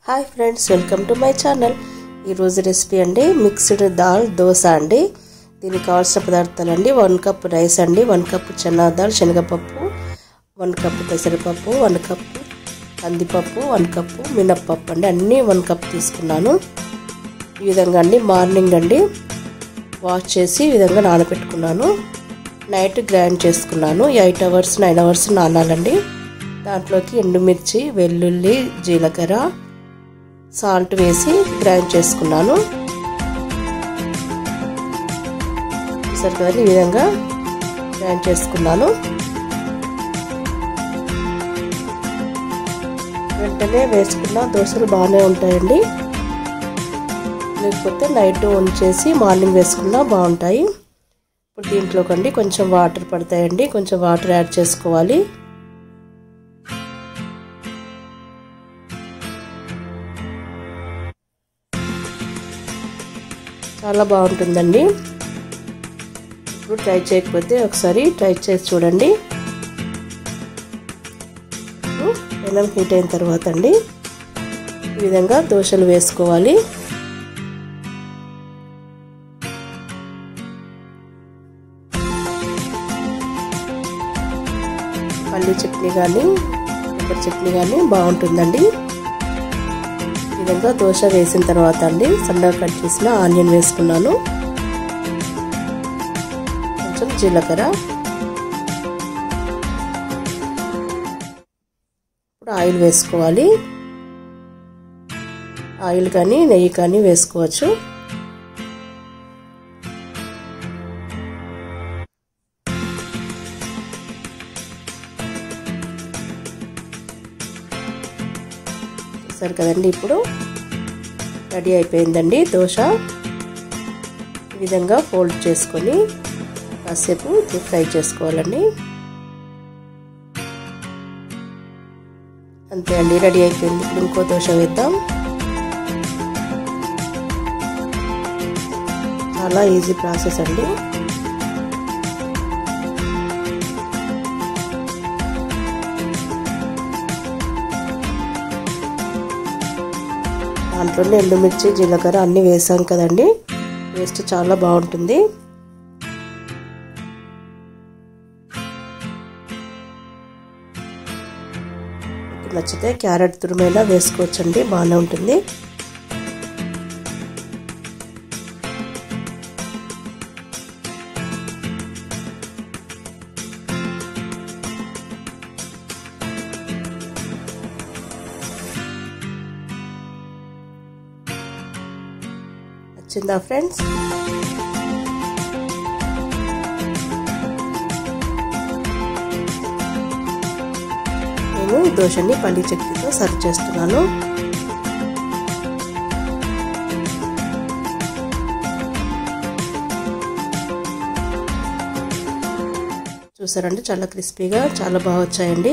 hi friends welcome to my channel ఈరోజు recipe అండి mixed దాల్ దోశ అండి దీనికి కావాల్సిన పదార్థాలు అండి వన్ కప్ రైస్ అండి వన్ కప్ చనా దాల్ శనగపప్పు వన్ కప్ పెసరపప్పు వన్ కప్ కందిపప్పు వన్ కప్పు మినప్పప్పు అండి అన్నీ వన్ కప్ తీసుకున్నాను ఈ విధంగా అండి మార్నింగ్ అండి వాష్ చేసి ఈ విధంగా నానబెట్టుకున్నాను నైట్ గ్రైండ్ చేసుకున్నాను ఎయిట్ అవర్స్ నైన్ అవర్స్ నానాలండి దాంట్లోకి ఎండుమిర్చి వెల్లుల్లి జీలకర్ర సాల్ట్ వేసి గ్రైండ్ చేసుకున్నాను చూసారు కదండి ఈ విధంగా గ్రైండ్ చేసుకున్నాను వెంటనే వేసుకున్న దోశలు బాగానే ఉంటాయండి లేకపోతే నైట్ ఉంచేసి మార్నింగ్ వేసుకున్నా బాగుంటాయి ఇప్పుడు దీంట్లోకండి కొంచెం వాటర్ పడతాయండి కొంచెం వాటర్ యాడ్ చేసుకోవాలి చాలా బాగుంటుందండి ఇప్పుడు ట్రై చేయకపోతే ఒకసారి ట్రై చేసి చూడండి పెనం హీట్ అయిన తర్వాత అండి ఈ విధంగా దోశలు వేసుకోవాలి పల్లి చట్నీ కానీ కొబ్బరి చట్నీ కానీ బాగుంటుందండి ఈ విధంగా దోశ వేసిన తర్వాత అండి సన్నగా కట్ చేసిన ఆనియన్ వేసుకున్నాను కొంచెం జీలకర్ర ఇప్పుడు ఆయిల్ వేసుకోవాలి ఆయిల్ కానీ నెయ్యి కానీ వేసుకోవచ్చు చూసారు కదండి ఇప్పుడు రెడీ అయిపోయిందండి దోశ ఈ విధంగా ఫోల్డ్ చేసుకొని కాసేపు ఫ్రై చేసుకోవాలండి అంతే అండి రెడీ అయిపోయింది ఇప్పుడు ఇంకో దోశ వేద్దాం చాలా ఈజీ ప్రాసెస్ అండి దాంట్లోనే ఎండుమిర్చి జీలకర్ర అన్నీ వేసాం కదండి టేస్ట్ చాలా బాగుంటుంది నచ్చితే క్యారెట్ తురుమైనా వేసుకోవచ్చండి బాగానే ఉంటుంది నచ్చిందా ఫ్రెండ్స్ నేను దోశని పల్లి చట్నీతో సర్వ్ చేస్తున్నాను చూసారండి చాలా క్రిస్పీగా చాలా బాగా వచ్చాయండి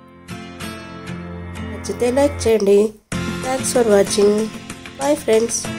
నచ్చితే లైక్ చేయండి thanks for watching bye friends